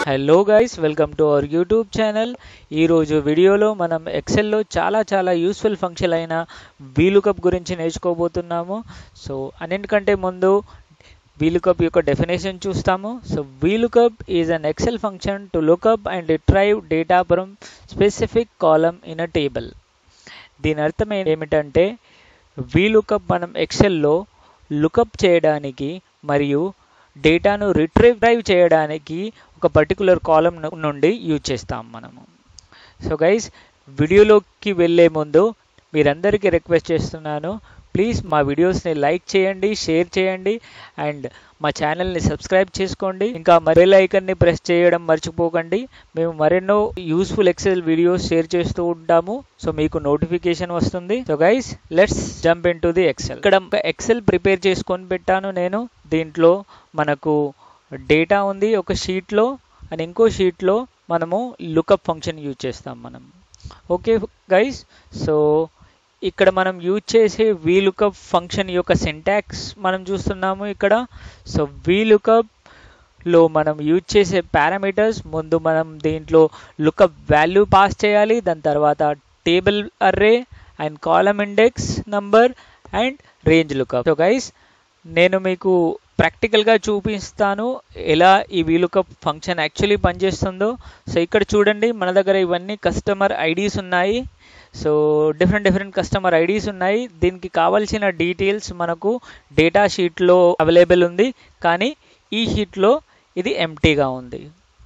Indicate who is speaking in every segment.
Speaker 1: hello guys welcome to our YouTube channel ఈరోజు వీడియోలో మనం ఎక్సెల్లో చాలా చాలా యూస్ఫుల్ ఫంక్షన్ అయిన వీలుకప్ గురించి నేర్చుకోబోతున్నాము సో అన్నింటికంటే ముందు వీలుకప్ యొక్క డెఫినేషన్ చూస్తాము so VLOOKUP is an Excel function to lookup and retrieve data from specific column in a table దీని అర్థం ఏమిటంటే వీలుకప్ మనం ఎక్సెల్లో లుకప్ చేయడానికి మరియు డేటాను రిట్రీవ్ చేయడానికి ఒక పర్టికులర్ కాలం నుండి యూజ్ చేస్తాం మనము సో గైస్ వీడియోలోకి వెళ్ళే ముందు మీరందరికీ రిక్వెస్ట్ చేస్తున్నాను ప్లీజ్ మా వీడియోస్ని లైక్ చేయండి షేర్ చేయండి అండ్ మా ఛానల్ని సబ్స్క్రైబ్ చేసుకోండి ఇంకా బెల్ ఐకన్ని ప్రెస్ చేయడం మర్చిపోకండి మేము మరెన్నో యూస్ఫుల్ ఎక్సెల్ వీడియోస్ షేర్ చేస్తూ ఉంటాము సో మీకు నోటిఫికేషన్ వస్తుంది so guys let's jump into the Excel ఇక్కడ ఎక్సెల్ ప్రిపేర్ చేసుకొని పెట్టాను నేను దీంట్లో మనకు డేటా ఉంది ఒక షీట్లో అండ్ ఇంకో షీట్లో మనము లుకప్ ఫంక్షన్ యూజ్ చేస్తాం మనం ఓకే గైస్ సో ఇక్కడ మనం యూజ్ చేసే వీలుకప్ ఫంక్షన్ యొక్క సింటాక్స్ మనం చూస్తున్నాము ఇక్కడ సో వీలుకప్ లో మనం యూజ్ చేసే పారామీటర్స్ ముందు మనం దీంట్లో లుకప్ వాల్యూ పాస్ చేయాలి దాని తర్వాత table array and column index number and range lookup so guys నేను మీకు ప్రాక్టికల్గా చూపిస్తాను ఎలా ఈ వీలుకప్ ఫంక్షన్ యాక్చువల్లీ పనిచేస్తుందో సో ఇక్కడ చూడండి మన దగ్గర ఇవన్నీ కస్టమర్ ఐడీస్ ఉన్నాయి so different different customer IDs ఉన్నాయి దీనికి కావాల్సిన డీటెయిల్స్ మనకు డేటా షీట్లో అవైలబుల్ ఉంది కానీ ఈ షీట్లో ఇది ఎంటీగా ఉంది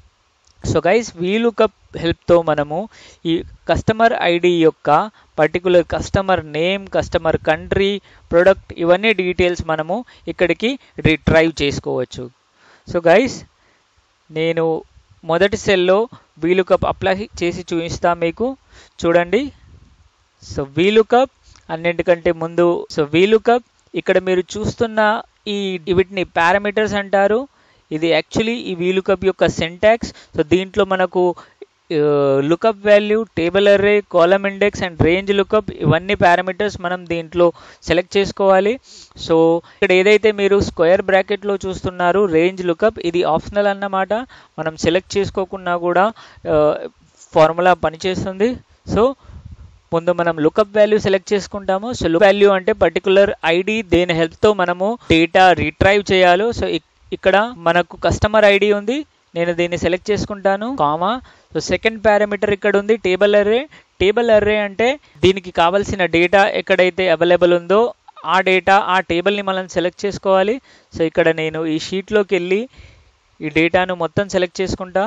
Speaker 1: సో గైస్ వీలుకప్ హెల్ప్తో మనము ఈ కస్టమర్ ఐడి యొక్క particular customer name customer country product ఇవన్నీ డీటెయిల్స్ మనము ఇక్కడికి రిట్రైవ్ చేసుకోవచ్చు సో గైస్ నేను మొదటి సెల్లో వీలుకప్ అప్లై చేసి చూపిస్తా మీకు చూడండి సో వీలుకప్ అన్నింటికంటే ముందు సో వీలుకప్ ఇక్కడ మీరు చూస్తున్న ఈ వీటిని పారామీటర్స్ అంటారు ఇది యాక్చువల్లీ ఈ వీలుకప్ యొక్క సింటాక్స్ సో దీంట్లో మనకు lookup value table array column index and range lookup ఇవన్నీ పారామీటర్స్ మనం దీంట్లో సెలెక్ట్ చేసుకోవాలి సో ఇక్కడ ఏదైతే మీరు స్క్వేర్ బ్రాకెట్లో చూస్తున్నారు రేంజ్ లుకప్ ఇది ఆప్షనల్ అన్నమాట మనం సెలెక్ట్ చేసుకోకుండా కూడా ఫార్ములా పనిచేస్తుంది సో ముందు మనం లుకప్ వాల్యూ సెలెక్ట్ చేసుకుంటాము సో లుక్ వాల్యూ అంటే పర్టికులర్ ఐడి దేని హెల్ప్తో మనము డేటా రిట్రైవ్ చేయాలో సో ఇక్కడ మనకు కస్టమర్ ఐడి ఉంది నేను దీన్ని సెలెక్ట్ చేసుకుంటాను కామా సో సెకండ్ పారామీటర్ ఇక్కడ ఉంది టేబుల్ అర్రే టేబుల్ అర్రే అంటే దీనికి కావాల్సిన డేటా ఎక్కడైతే అవైలబుల్ ఉందో ఆ డేటా ఆ టేబుల్ని మనం సెలెక్ట్ చేసుకోవాలి సో ఇక్కడ నేను ఈ షీట్లోకి వెళ్ళి ఈ డేటాను మొత్తం సెలెక్ట్ చేసుకుంటా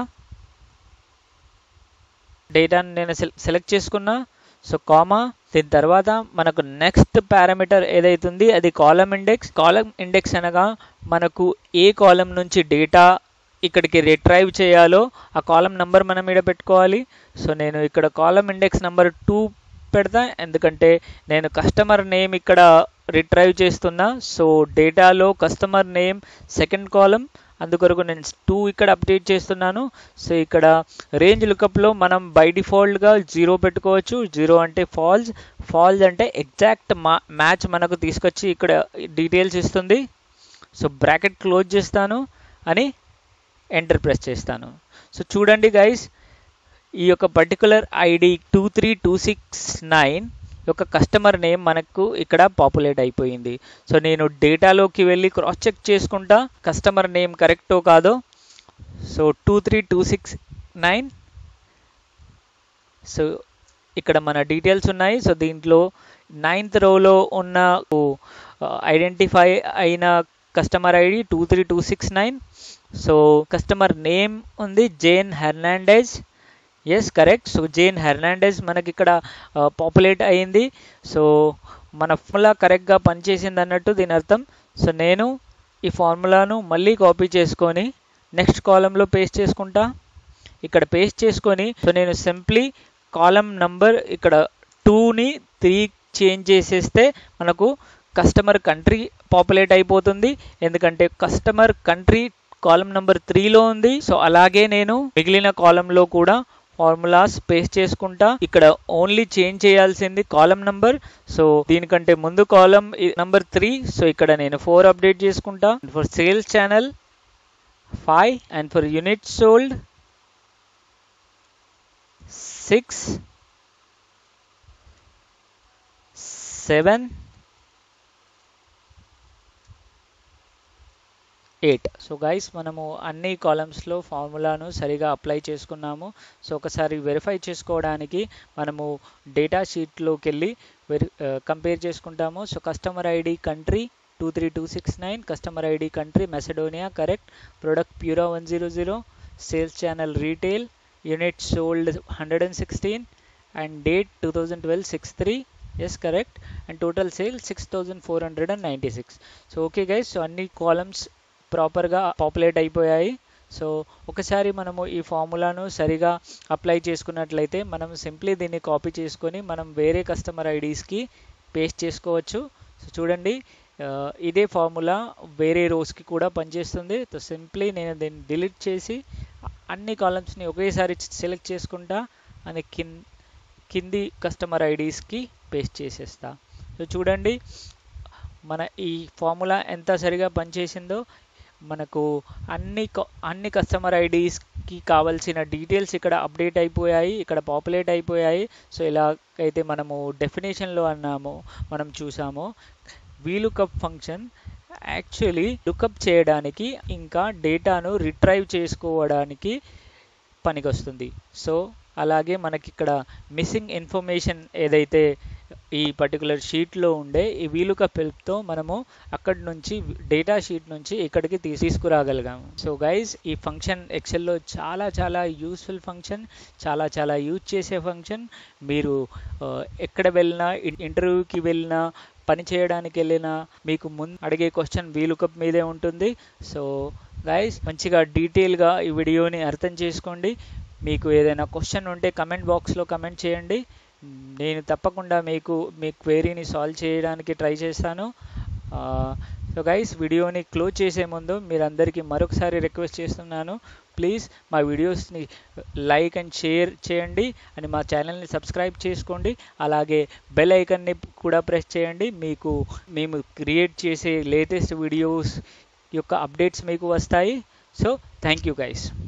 Speaker 1: డేటాను నేను సెలెక్ట్ చేసుకున్నా సో కామా దీని తర్వాత మనకు నెక్స్ట్ పారామీటర్ ఏదైతుంది అది కాలమ్ ఇండెక్స్ కాలమ్ ఇండెక్స్ అనగా మనకు ఏ కాలం నుంచి డేటా ఇక్కడికి రిట్రైవ్ చేయాలో ఆ కాలం నెంబర్ మనం ఇక్కడ పెట్టుకోవాలి సో నేను ఇక్కడ కాలమ్ ఇండెక్స్ నెంబర్ టూ పెడతా ఎందుకంటే నేను కస్టమర్ నేమ్ ఇక్కడ రిట్రైవ్ చేస్తున్నా సో డేటాలో కస్టమర్ నేమ్ సెకండ్ కాలం అందుకొరకు నేను టూ ఇక్కడ అప్డేట్ చేస్తున్నాను సో ఇక్కడ రేంజ్ లుకప్లో మనం బై డిఫాల్ట్గా జీరో పెట్టుకోవచ్చు జీరో అంటే ఫాల్స్ ఫాల్స్ అంటే ఎగ్జాక్ట్ మా మ్యాచ్ మనకు తీసుకొచ్చి ఇక్కడ డీటెయిల్స్ ఇస్తుంది సో బ్రాకెట్ క్లోజ్ చేస్తాను అని ఎంటర్ ప్రెస్ చేస్తాను సో చూడండి గైస్ ఈ యొక్క particular ID two three two six nine యొక్క కస్టమర్ నేమ్ మనకు ఇక్కడ పాపులేట్ అయిపోయింది సో నేను డేటాలోకి వెళ్ళి క్రాస్ చెక్ చేసుకుంటా కస్టమర్ నేమ్ కరెక్టో కాదో so two three two six nine so ఇక్కడ మన డీటెయిల్స్ ఉన్నాయి సో దీంట్లో నైన్త్ రోలో ఉన్న ఐడెంటిఫై అయిన customer ID two three two six nine so customer name ఉంది Jane Hernandez yes correct so Jane Hernandez మనకి ఇక్కడ పాపులేట్ అయింది సో మన ఫార్ములా కరెక్ట్గా పనిచేసింది అన్నట్టు దీని అర్థం సో నేను ఈ ఫార్ములాను మళ్ళీ కాపీ చేసుకొని నెక్స్ట్ కాలంలో పేస్ట్ చేసుకుంటా ఇక్కడ పేస్ట్ చేసుకొని సో నేను సింప్లీ కాలం నంబర్ ఇక్కడ టూని త్రీ చేంజ్ చేసేస్తే మనకు కస్టమర్ కంట్రీ పాపులేట్ అయిపోతుంది ఎందుకంటే కస్టమర్ కంట్రీ కాలం నెంబర్ త్రీలో ఉంది సో అలాగే నేను మిగిలిన కాలంలో కూడా ఫార్ములాస్ పేస్ట్ చేసుకుంటా ఇక్కడ ఓన్లీ చేంజ్ చేయాల్సింది కాలం నంబర్ సో దీనికంటే ముందు కాలం నంబర్ త్రీ సో ఇక్కడ నేను ఫోర్ అప్డేట్ చేసుకుంటా for sales channel five and for unit sold six seven eight so guys మనము అన్ని కాలమ్స్లో ఫార్ములాను సరిగా అప్లై చేసుకున్నాము సో ఒకసారి వెరిఫై చేసుకోవడానికి మనము డేటా షీట్లోకి వెళ్ళి వెరి కంపేర్ చేసుకుంటాము so customer ID country two three two six nine customer ID country Macedonia correct product Pura one zero zero sales channel retail unit sold hundred and sixteen and date two thousand twelve six three yes correct and total sale six thousand four hundred and ninety six so okay guys so అన్ని columns ప్రాపర్గా populate అయిపోయాయి so ఒకసారి మనము ఈ ఫార్ములాను సరిగా apply చేసుకున్నట్లయితే మనం సింప్లీ దీన్ని కాపీ చేసుకొని మనం వేరే కస్టమర్ ఐడీస్కి పేస్ట్ చేసుకోవచ్చు సో చూడండి ఇదే ఫార్ములా వేరే రోస్కి కూడా పనిచేస్తుంది సో సింప్లీ నేను దీన్ని డిలీట్ చేసి అన్ని కాలమ్స్ని ఒకేసారి సెలెక్ట్ చేసుకుంటా అని కింద కింది కస్టమర్ ఐడీస్కి పేస్ట్ చేసేస్తా సో చూడండి మన ఈ ఫార్ములా ఎంత సరిగా పనిచేసిందో మనకు అన్ని అన్ని కస్టమర్ ఐడీస్కి కావాల్సిన డీటెయిల్స్ ఇక్కడ అప్డేట్ అయిపోయాయి ఇక్కడ పాపులేట్ అయిపోయాయి సో ఇలాగైతే మనము డెఫినేషన్లో అన్నాము మనం చూసాము వీలుకప్ ఫంక్షన్ యాక్చువల్లీ లుకప్ చేయడానికి ఇంకా డేటాను రిట్రైవ్ చేసుకోవడానికి పనికొస్తుంది సో అలాగే మనకి ఇక్కడ మిస్సింగ్ ఇన్ఫర్మేషన్ ఏదైతే ఈ పర్టికులర్ షీట్లో ఉండే ఈ వీలుకప్ హెల్ప్తో మనము అక్కడి నుంచి డేటా షీట్ నుంచి ఇక్కడికి తీసుకురాగలిగాము సో గైజ్ ఈ ఫంక్షన్ ఎక్సెల్లో చాలా చాలా యూస్ఫుల్ ఫంక్షన్ చాలా చాలా యూజ్ చేసే ఫంక్షన్ మీరు ఎక్కడ వెళ్ళినా ఇంటర్వ్యూకి వెళ్ళినా పని చేయడానికి వెళ్ళినా మీకు ముందు అడిగే క్వశ్చన్ వీలుకప్ మీదే ఉంటుంది సో గైస్ మంచిగా డీటెయిల్గా ఈ వీడియోని అర్థం చేసుకోండి మీకు ఏదైనా క్వశ్చన్ ఉంటే కమెంట్ బాక్స్లో కమెంట్ చేయండి నేను తప్పకుండా మీకు మీ క్వేరీని సాల్వ్ చేయడానికి ట్రై చేస్తాను సో గైస్ వీడియోని క్లోజ్ చేసే ముందు మీరందరికీ మరొకసారి రిక్వెస్ట్ చేస్తున్నాను ప్లీజ్ మా వీడియోస్ని లైక్ అండ్ షేర్ చేయండి అని మా ఛానల్ని సబ్స్క్రైబ్ చేసుకోండి అలాగే బెల్ ఐకన్ని కూడా ప్రెస్ చేయండి మీకు మేము క్రియేట్ చేసే లేటెస్ట్ వీడియోస్ యొక్క అప్డేట్స్ మీకు వస్తాయి సో థ్యాంక్ యూ గైస్